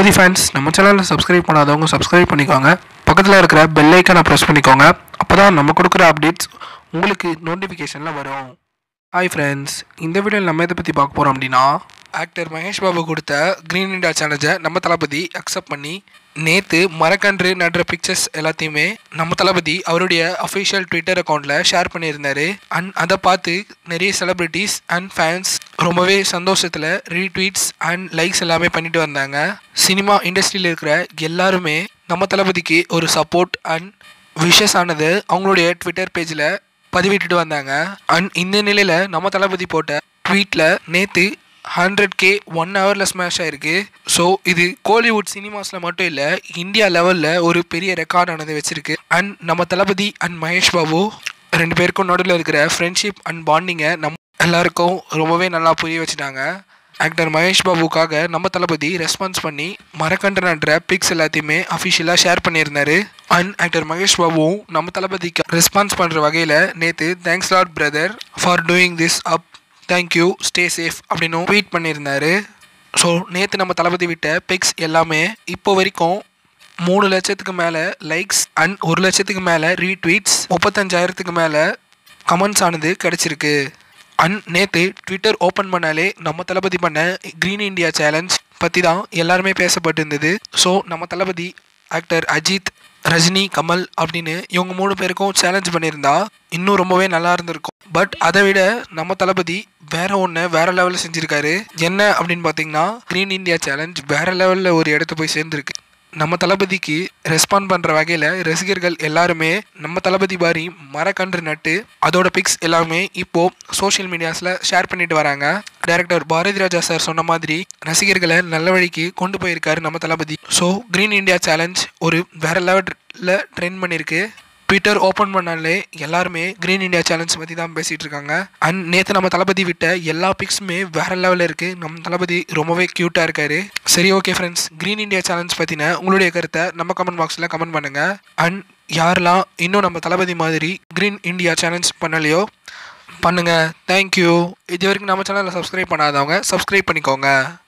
தளபதி fans நம்ம சேனலில் subscribe பண்ணாதவங்க சப்ஸ்கிரைப் பண்ணிக்கோங்க பக்கத்தில் இருக்கிற பெல் ஐக்கானை ப்ரெஸ் பண்ணிக்கோங்க அப்போ தான் நம்ம கொடுக்குற அப்டேட்ஸ் உங்களுக்கு நோட்டிஃபிகேஷனில் வரும் ஹாய் ஃப்ரெண்ட்ஸ் இந்த வீடியோவில் நம்ம எதை பற்றி பார்க்க போகிறோம் அப்படின்னா ஆக்டர் மகேஷ் பாபு கொடுத்த க்ரீன் இண்டியா சேலஞ்சை நம்ம தளபதி அக்செப்ட் பண்ணி நேற்று மரக்கன்று நடுற பிக்சர்ஸ் எல்லாத்தையுமே நம்ம தளபதி அவருடைய அஃபிஷியல் ட்விட்டர் அக்கௌண்ட்டில் ஷேர் பண்ணியிருந்தாரு அண்ட் அதை பார்த்து நிறைய செலிப்ரிட்டிஸ் அண்ட் ஃபேன்ஸ் ரொம்பவே சந்தோஷத்தில் ரீட்வீட்ஸ் அண்ட் லைக்ஸ் எல்லாமே பண்ணிட்டு வந்தாங்க சினிமா இண்டஸ்ட்ரியில் இருக்கிற எல்லாருமே நம்ம தளபதிக்கு ஒரு சப்போர்ட் அண்ட் விஷஸ் ஆனது அவங்களுடைய ட்விட்டர் பேஜில் பதிவிட்டுட்டு வந்தாங்க அண்ட் இந்த நிலையில் நம்ம தளபதி போட்ட ட்வீட்டில் நேற்று ஹண்ட்ரட் கே ஒன் ஹவரில் ஸ்மாஷ் ஆயிருக்கு ஸோ இது கோலிவுட் சினிமாஸில் மட்டும் இல்லை இந்தியா லெவலில் ஒரு பெரிய ரெக்கார்ட் ஆனது வச்சிருக்கு அண்ட் நம்ம தளபதி அண்ட் மகேஷ் பாபு ரெண்டு பேருக்கும் நடுவில் இருக்கிற ஃப்ரெண்ட்ஷிப் அண்ட் பாண்டிங்கை நம் எல்லாருக்கும் ரொம்பவே நல்லா புரிய வச்சுட்டாங்க ஆக்டர் மகேஷ் பாபுக்காக நம்ம தளபதி ரெஸ்பான்ஸ் பண்ணி மரக்கன்று நடுற பிக்ஸ் எல்லாத்தையுமே அஃபிஷியலாக ஷேர் பண்ணியிருந்தாரு அண்ட் ஆக்டர் மகேஷ் பாபுவும் நம்ம தளபதிக்கு ரெஸ்பான்ஸ் பண்ணுற வகையில் நேற்று thanks lot brother for doing this up thank you stay safe அப்படின்னு ட்வீட் பண்ணியிருந்தாரு ஸோ நேற்று நம்ம தளபதி விட்ட பிக்ஸ் எல்லாமே இப்போ வரைக்கும் மூணு லட்சத்துக்கு மேலே லைக்ஸ் அண்ட் ஒரு லட்சத்துக்கு மேலே ரீட்வீட்ஸ் முப்பத்தஞ்சாயிரத்துக்கு மேலே கமெண்ட்ஸ் ஆனது கிடச்சிருக்கு அண்ட் நேற்று ட்விட்டர் ஓப்பன் பண்ணாலே நம்ம தளபதி பண்ண க்ரீன் இந்தியா சேலஞ்ச் பற்றி தான் எல்லாருமே பேசப்பட்டு இருந்தது ஸோ நம்ம தளபதி ஆக்டர் அஜித் ரஜினி கமல் அப்படின்னு இவங்க மூணு பேருக்கும் சேலஞ்ச் பண்ணியிருந்தா இன்னும் ரொம்பவே நல்லா இருந்திருக்கும் பட் அதை விட நம்ம தளபதி வேற ஒன்று வேற லெவலில் செஞ்சுருக்காரு என்ன அப்படின்னு பார்த்தீங்கன்னா க்ரீன் இந்தியா சேலஞ்ச் வேற லெவலில் ஒரு இடத்த போய் சேர்ந்துருக்கு நம்ம தளபதிக்கு ரெஸ்பாண்ட் பண்ணுற வகையில் ரசிகர்கள் எல்லாருமே நம்ம தளபதி மாதிரி மரக்கன்று நட்டு அதோட பிக்ஸ் எல்லாமே இப்போ சோஷியல் மீடியாஸில் ஷேர் பண்ணிட்டு வராங்க டைரக்டர் பாரதி ராஜா சார் சொன்ன மாதிரி ரசிகர்களை நல்ல வழிக்கு கொண்டு போயிருக்காரு நம்ம Thalapathy so green India challenge ஒரு வேற லெவலில் ட்ரெண்ட் பண்ணியிருக்கு ட்விட்டர் ஓப்பன் பண்ணாலே எல்லாருமே க்ரீன் இந்தியா சேலஞ்ச் பற்றி தான் பேசிகிட்டு இருக்காங்க அண்ட் நேற்று நம்ம தளபதி விட்ட எல்லா பிக்ஸுமே வேறு லெவலில் இருக்குது நம்ம தளபதி ரொம்பவே க்யூட்டாக இருக்காரு சரி okay friends green India challenge பற்றின உங்களுடைய கருத்தை நம்ம கமெண்ட் பாக்ஸில் கமெண்ட் பண்ணுங்கள் அண்ட் யாரெல்லாம் இன்னும் நம்ம தளபதி மாதிரி க்ரீன் இந்தியா சேலஞ்ச் பண்ணலையோ பண்ணுங்கள் தேங்க்யூ இது வரைக்கும் நம்ம சேனலில் சப்ஸ்கிரைப் பண்ணாதவங்க சப்ஸ்கிரைப் பண்ணிக்கோங்க